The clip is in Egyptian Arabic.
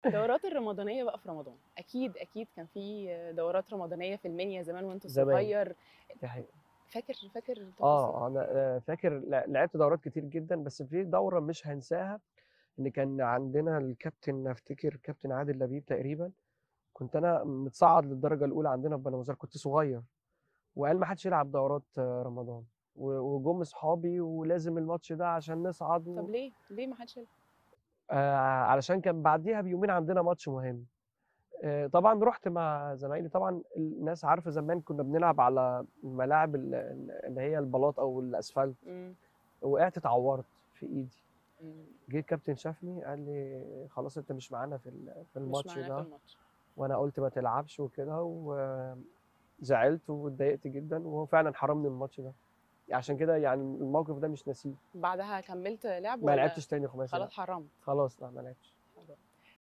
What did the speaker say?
الدورات الرمضانيه بقى في رمضان اكيد اكيد كان في دورات رمضانيه في المنيا زمان وانت زمان. صغير دي حقيقة. فاكر فاكر التفاصيل اه انا آه، فاكر لع- لعبت دورات كتير جدا بس في دوره مش هنساها ان كان عندنا الكابتن افتكر كابتن عادل لبيب تقريبا كنت انا متصعد للدرجه الاولى عندنا في بني مزار كنت صغير وقال ما حدش يلعب دورات آه، رمضان و- وجم اصحابي ولازم الماتش ده عشان نصعد و... طب ليه ليه ما حدش يلعب؟ آه علشان كان بعديها بيومين عندنا ماتش مهم آه طبعا رحت مع زمايلي طبعا الناس عارفه زمان كنا بنلعب على الملاعب ال- ال- اللي هي البلاط او الاسفلت مم. وقعت اتعورت في ايدي مم. جه الكابتن شافني قال لي خلاص انت مش معانا في ال- في مش الماتش معانا ده في الماتش وانا قلت ما تلعبش وكده وزعلت واتضايقت جدا وهو فعلا حرمني من الماتش ده عشان كده يعني الموقف ده مش ناسيه بعدها كملت لعب ما ولا لعبتش تاني خماسي لا. خلاص حرمت خلاص لا ما لعبتش